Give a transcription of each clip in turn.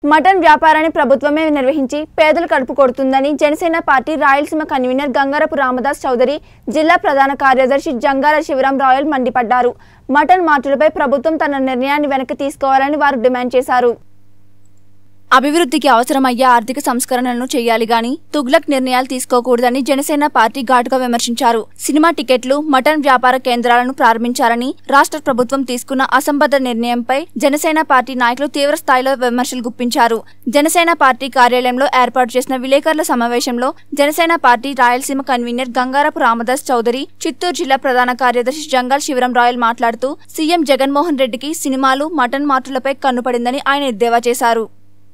mutton వ్యాపారాన్ని ప్రభుత్వమే నిర్వహించి పేదలు కడుపు కొడుతుందని జనసేన పార్టీ రాయలసీమ కన్వీనర్ గంగారపు రామదాస్ చౌదరి జిల్లా ప్రధాన కార్యదర్శి జంగాల శివరాం రాయల్ మండిపడ్డారు మటన్ మార్టులపై ప్రభుత్వం తన నిర్ణయాన్ని వెనక్కి తీసుకోవాలని వారు డిమాండ్ చేశారు అభివృద్ధికి అవసరమయ్యే ఆర్థిక సంస్కరణలను చేయాలి గాని తుగ్లక్ నిర్ణయాలు తీసుకోకూడదని జనసేన పార్టీ ఘాటుగా విమర్శించారు సినిమా టికెట్లు మటన్ వ్యాపార కేంద్రాలను ప్రారంభించారని రాష్ట్ర ప్రభుత్వం తీసుకున్న అసంబద్ధ నిర్ణయంపై జనసేన పార్టీ నాయకులు తీవ్ర స్థాయిలో విమర్శలు గుప్పించారు జనసేన పార్టీ కార్యాలయంలో ఏర్పాటు చేసిన విలేకరుల సమావేశంలో జనసేన పార్టీ రాయలసీమ కన్వీనర్ గంగారపు రామదాస్ చౌదరి చిత్తూరు జిల్లా ప్రధాన కార్యదర్శి జంగాల్ శివరం రాయల్ మాట్లాడుతూ సీఎం జగన్మోహన్ రెడ్డికి సినిమాలు మటన్ మార్టులపై కన్నుపడిందని ఆయన ఎద్దేవా చేశారు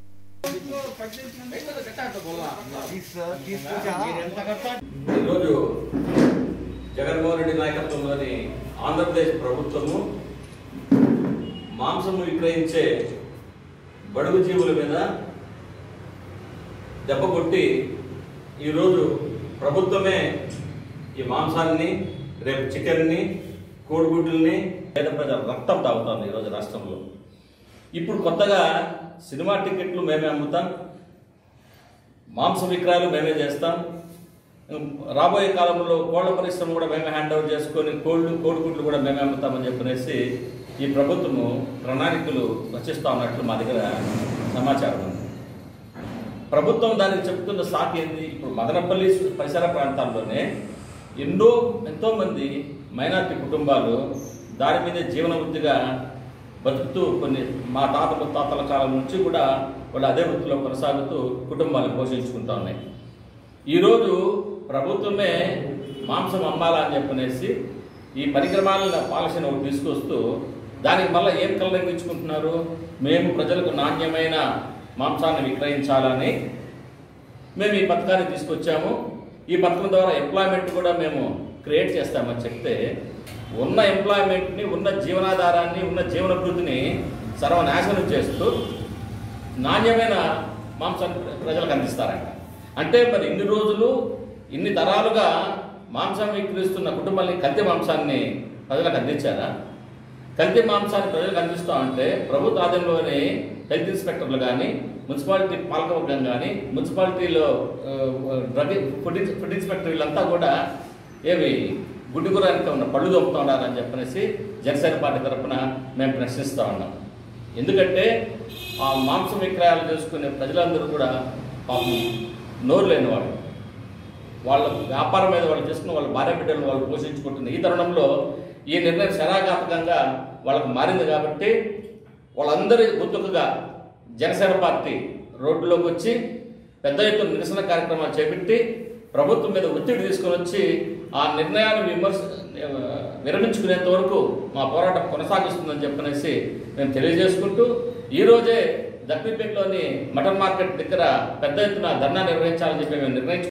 ఈరోజు జగన్మోహన్ రెడ్డి నాయకత్వంలోని ఆంధ్రప్రదేశ్ ప్రభుత్వము మాంసము విక్రయించే బడుగు జీవుల మీద దెబ్బ కొట్టి ఈరోజు ప్రభుత్వమే ఈ మాంసాన్ని రేపు చికెన్ని కోడిగుడ్లని పేద ప్రజల రక్తం తాగుతుంది ఈరోజు రాష్ట్రంలో ఇప్పుడు కొత్తగా సినిమా టికెట్లు మేమే అమ్ముతాం మాంస విక్రయాలు మేమే చేస్తాం రాబోయే కాలంలో కోళ్ల పరిశ్రమ కూడా మేమే హ్యాండ్ ఓవర్ చేసుకొని కోళ్ళు కోడిగుడ్లు కూడా మేమే అమ్ముతామని చెప్పనేసి ఈ ప్రభుత్వము ప్రణాళికలు రచిస్తా ఉన్నట్లు మా దగ్గర సమాచారం ఉంది ప్రభుత్వం దానికి చెప్తున్న సాకు ఏంది ఇప్పుడు మదనపల్లి పరిసర ప్రాంతాల్లోనే ఎన్నో ఎంతో మంది మైనార్టీ కుటుంబాలు దాని మీదే జీవన వృత్తిగా బతుకుతూ కొన్ని మా తాత ముత్తాతల కాలం నుంచి కూడా వాళ్ళు అదే వృత్తిలో కొనసాగుతూ కుటుంబాలను పోషించుకుంటా ఉన్నాయి ఈరోజు ప్రభుత్వమే మాంసం అమ్మాలని చెప్పనేసి ఈ పరిక్రమాల పాలసీని ఒకటి తీసుకొస్తూ దానికి మళ్ళీ ఏం కల్లంకించుకుంటున్నారు మేము ప్రజలకు నాణ్యమైన మాంసాన్ని విక్రయించాలని మేము ఈ పథకాన్ని తీసుకొచ్చాము ఈ పథకం ద్వారా ఎంప్లాయ్మెంట్ కూడా మేము క్రియేట్ చేస్తామని చెప్తే ఉన్న ఎంప్లాయ్మెంట్ని ఉన్న జీవనాధారాన్ని ఉన్న జీవనభృతిని సర్వనాశనం చేస్తూ నాణ్యమైన మాంసాన్ని ప్రజలకు అందిస్తారంట అంటే మరి ఇన్ని రోజులు ఇన్ని తరాలుగా మాంసం విక్రయిస్తున్న కుటుంబాన్ని కల్తీ మాంసాన్ని ప్రజలకు అందించారా కల్తీ మాంసాన్ని ప్రజలకు అందిస్తూ ఉంటే ప్రభుత్వ ఆధీనంలోని హెల్త్ ఇన్స్పెక్టర్లు కానీ మున్సిపాలిటీ పాలకవర్గం కానీ మున్సిపాలిటీలో ఆ, డ్రగ్ ఫుడ్ ఇన్స్- ఫుడ్ ఇన్స్పెక్టర్ వీళ్ళంతా కూడా ఏవి గుడ్డుగురానికి ఉన్న పళ్ళు దొప్పుతూ ఉన్నారని చెప్పనేసి జనసేన పార్టీ తరఫున మేము ప్రశ్నిస్తూ ఉన్నాం ఎందుకంటే ఆ మాంసం విక్రయాలు చేసుకునే ప్రజలందరూ కూడా పాపం నోరు లేనివాడు వాళ్ళ వ్యాపారం మీద వాళ్ళు చేసుకుని వాళ్ళ భార్య బిడ్డలను వాళ్ళు పోషించుకుంటున్న ఈ తరుణంలో ఈ నిర్ణయం శరాఘాతకంగా వాళ్ళకు మారింది కాబట్టి వాళ్ళందరి గుర్తుకుగా జనసేన పార్టీ రోడ్డులోకి వచ్చి పెద్ద ఎత్తున నిరసన కార్యక్రమాలు చేపట్టి ప్రభుత్వం మీద ఒత్తిడి తీసుకొని వచ్చి ఆ నిర్ణయాన్ని విమర్శ విరమించుకునేంత వరకు మా పోరాటం కొనసాగిస్తుందని చెప్పనేసి మేము తెలియజేసుకుంటూ ఈరోజే దక్కిపేటలోని మటన్ మార్కెట్ దగ్గర పెద్ద ఎత్తున ధర్నా నిర్వహించాలని చెప్పి మేము నిర్ణయించుకున్నాం